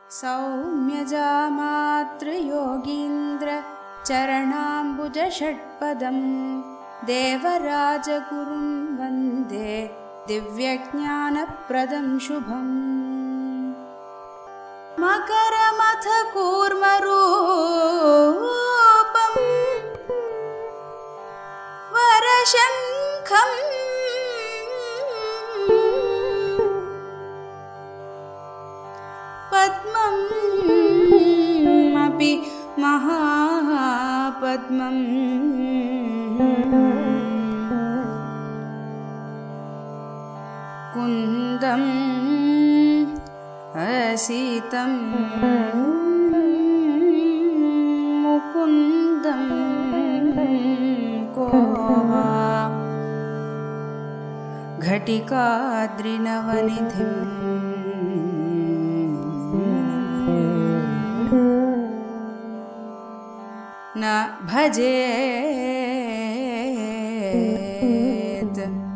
सौम्यजामातृयोगीन्द्र चरणाम्बुजषट्पदं देवराजगुरुं वन्दे दिव्यज्ञानप्रदं शुभम् मकरमथ कूर्मरूपम् वरशङ्खम् पद्मम् अपि महापद्मम् कुन्दम् असितं मुकुन्दं को वा घटिकाद्रिनवनिधिम् न भजेत्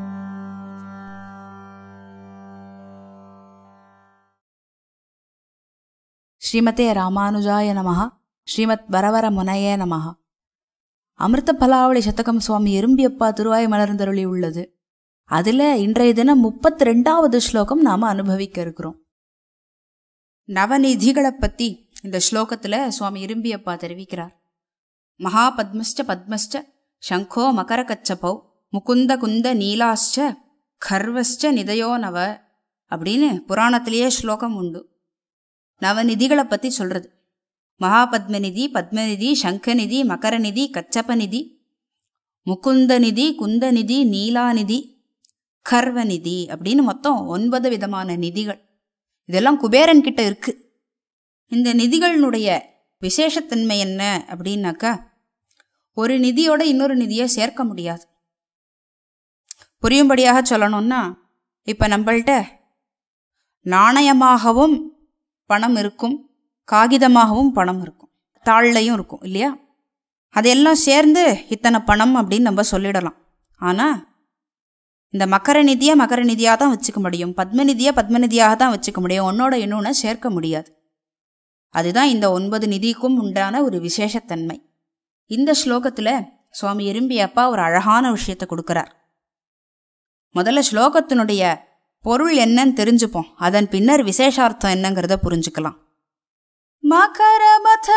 ஸ்ரீமதே ராமானுஜாய நமः ஸ்ரீமத் வரவர முனையே நமः அமிர்த பலாவளி சதகம் சுவாமி எறும்பியப்பா திருவாய் மலர்ந்தருளி உள்ளது அதுல இன்றைய தினம் முப்பத்தி ரெண்டாவது ஸ்லோகம் நாம அனுபவிக்க இருக்கிறோம் நவநிதிகளை பத்தி இந்த ஸ்லோகத்துல சுவாமி இரும்பியப்பா தெரிவிக்கிறார் மகா பத்மஸ்ட பத்மஸ்ட சங்கோ மகர கச்சபௌ முகுந்த குந்த நீலாஷ்ட கர்வஸ்ட நிதயோ நவ அப்படின்னு புராணத்திலேயே ஸ்லோகம் உண்டு நவநிதிகளை பத்தி சொல்றது மகாபத்மநிதி பத்மநிதி சங்கநிதி மகரநிதி கச்சபநிதி முகுந்தநிதி குந்தநிதி நீலாநிதி கர்வநிதி அப்படின்னு மொத்தம் ஒன்பது விதமான நிதிகள் இதெல்லாம் குபேரன் கிட்ட இருக்கு இந்த நிதிகளினுடைய விசேஷத்தன்மை என்ன அப்படின்னாக்கா ஒரு நிதியோட இன்னொரு நிதியை சேர்க்க முடியாது புரியும்படியாக சொல்லணும்னா இப்போ நம்மள்ட்ட நாணயமாகவும் பணம் இருக்கும் காகிதமாகவும் பணம் இருக்கும் தாள்லையும் இருக்கும் இல்லையா அதையெல்லாம் சேர்ந்து இத்தனை பணம் அப்படின்னு நம்ம சொல்லிடலாம் ஆனால் இந்த மக்கர நிதியை மக்கர நிதியாக தான் வச்சுக்க முடியும் பத்மநிதியை பத்மநிதியாக தான் வச்சுக்க முடியும் ஒன்னோட இன்னொன்று சேர்க்க முடியாது அதுதான் இந்த ஒன்பது நிதிக்கும் உண்டான ஒரு விசேஷத்தன்மை இந்த ஸ்லோகத்தில் சுவாமி எறும்பி அப்பா ஒரு அழகான விஷயத்தை கொடுக்குறார் முதல்ல ஸ்லோகத்தினுடைய பொருள் என்னன்னு தெரிஞ்சுப்போம் அதன் பின்னர் விசேஷார்த்தம் என்னங்கிறத புரிஞ்சுக்கலாம் मकरमथ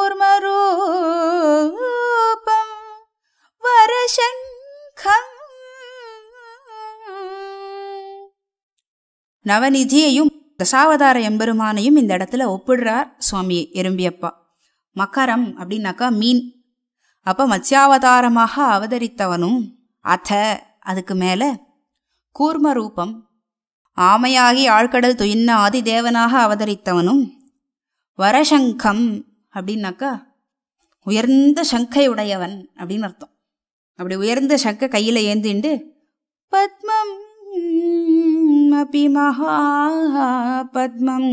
कूर्मरूपं वरशङ्खम् நவநிதியையும் தசாவதார எம்பெருமானையும் இந்த இடத்துல ஒப்பிடுறார் சுவாமி எறும்பியப்பா மக்கரம் அப்படின்னாக்கா மீன் அப்போ மத்ஸ்யாவதாரமாக அவதரித்தவனும் அத அதுக்கு மேலே கூர்ம ரூபம் ஆமையாகி ஆழ்கடல் துயின்ன ஆதிதேவனாக அவதரித்தவனும் வரசங்கம் அப்படின்னாக்கா உயர்ந்த சங்கை உடையவன் அப்படின்னு அர்த்தம் அப்படி உயர்ந்த சங்கை கையில் ஏந்திண்டு पद्मम् अपि महापद्मम्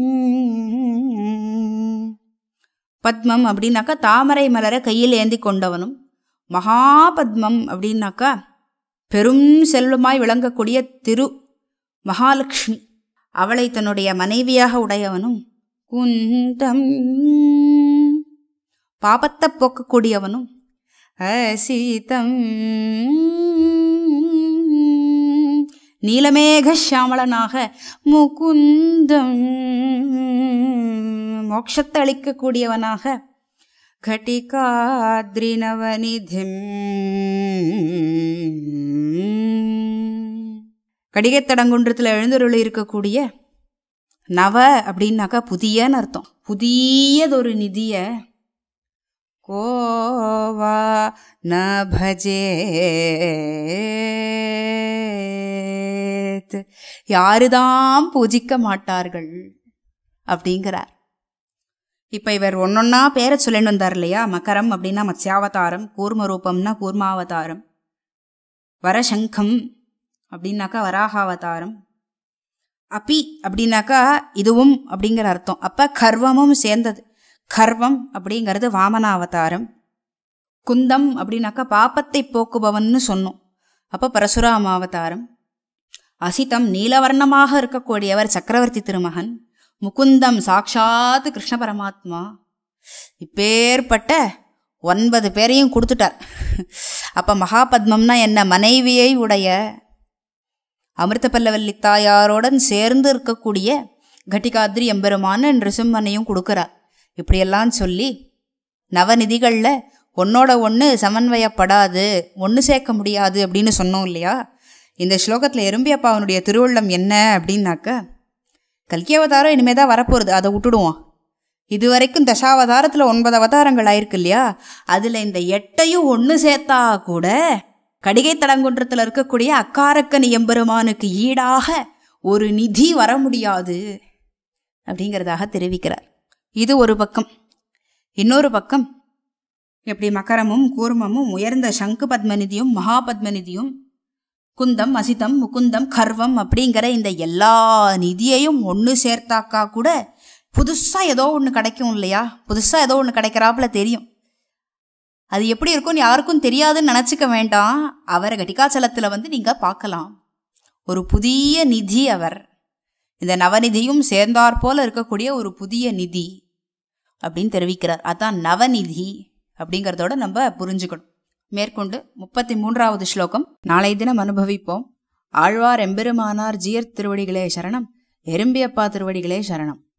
பத்மம் அப்படின்னாக்கா தாமரை மலரை கையில் ஏந்தி கொண்டவனும் மகாபத்மம் அப்படின்னாக்கா பெரும் செல்வமாய் விளங்கக்கூடிய திரு மகாலட்சுமி அவளை தன்னுடைய மனைவியாக உடையவனும் कुन्दम् பாபத்தை போக்கக்கூடியவனும் असितम् நீலமேக சியாமளனாக मुकुन्दम् மோட்சத்தை அளிக்கக்கூடியவனாக घटिकाद्रिनवनिधिम् கடிகைத்தடங்குன்றத்தில் எழுந்தருளி இருக்கக்கூடிய நவ அப்படின்னாக்கா புதியன்னு அர்த்தம் புதியதொரு நிதிய கோவா ந பஜேத் யாருதான் பூஜிக்க மாட்டார்கள் அப்படிங்கிறார் இப்போ இவர் ஒன்னொன்னா பேரை சொல்லிட்டு வந்தார் இல்லையா மகரம் அப்படின்னா மத்ஸ்யாவதாரம் கூர்ம ரூபம்னா கூர்மாவதாரம் வரசங்கம் அப்படின்னாக்கா வராகாவதாரம் அப்பி அப்படின்னாக்கா இதுவும் அப்படிங்கிற அர்த்தம் அப்போ கர்வமும் சேர்ந்தது கர்வம் அப்படிங்கிறது வாமனாவதாரம் குந்தம் அப்படின்னாக்கா பாப்பத்தை போக்குபவன்னு சொன்னோம் அப்போ பரசுராமாவதாரம் அசிதம் நீலவர்ணமாக இருக்கக்கூடியவர் சக்கரவர்த்தி திருமகன் முகுந்தம் சாக்ஷாத் கிருஷ்ண பரமாத்மா இப்பேற்பட்ட ஒன்பது பேரையும் கொடுத்துட்டார் அப்போ மகாபத்மம்னா என்ன மனைவியை உடைய அமிர்த பல்லவல்லி தாயாரோடன் சேர்ந்து இருக்கக்கூடிய கட்டிகாத்ரி எம்பெருமான நிருசிம்மனையும் கொடுக்குறார் இப்படியெல்லாம் சொல்லி நவநிதிகளில் ஒன்னோட ஒன்று சமன்வயப்படாது ஒன்று சேர்க்க முடியாது அப்படின்னு சொன்னோம் இல்லையா இந்த ஸ்லோகத்தில் எறும்பியப்பா அவனுடைய திருவுள்ளம் என்ன அப்படின்னாக்க கல்கி அவதாரம் இனிமே தான் வரப்போகிறது அதை விட்டுடுவோம் இது வரைக்கும் தசாவதாரத்தில் ஒன்பது அவதாரங்கள் ஆயிருக்கு இல்லையா அதில் இந்த எட்டையும் ஒன்று சேர்த்தா கூட கடிகை தடங்குன்றத்தில் இருக்கக்கூடிய அக்காரக்கன் எம்பெருமானுக்கு ஈடாக ஒரு நிதி வர முடியாது அப்படிங்கிறதாக தெரிவிக்கிறார் இது ஒரு பக்கம் இன்னொரு பக்கம் எப்படி மகரமும் கூர்மமும் உயர்ந்த சங்கு பத்மநிதியும் மகாபத்மநிதியும் குந்தம் அசிதம் முகுந்தம் கர்வம் அப்படிங்கிற இந்த எல்லா நிதியையும் ஒன்று சேர்த்தாக்கா கூட புதுசாக ஏதோ ஒன்று கிடைக்கும் இல்லையா புதுசாக ஏதோ ஒன்று கிடைக்கிறாப்புல தெரியும் அது எப்படி இருக்கும்னு யாருக்கும் தெரியாதுன்னு நினச்சிக்க வேண்டாம் அவரை கட்டிகாச்சலத்தில் வந்து நீங்கள் பார்க்கலாம் ஒரு புதிய நிதி அவர் இந்த நவநிதியும் சேர்ந்தாற் போல இருக்கக்கூடிய ஒரு புதிய நிதி அப்படின்னு தெரிவிக்கிறார் அதான் நவநிதி அப்படிங்கிறதோட நம்ம புரிஞ்சுக்கணும் மேற்கொண்டு முப்பத்தி மூன்றாவது ஸ்லோகம் நாளை தினம் அனுபவிப்போம் ஆழ்வார் எம்பெருமானார் ஜீயர் திருவடிகளே சரணம் எறும்பியப்பா திருவடிகளே சரணம்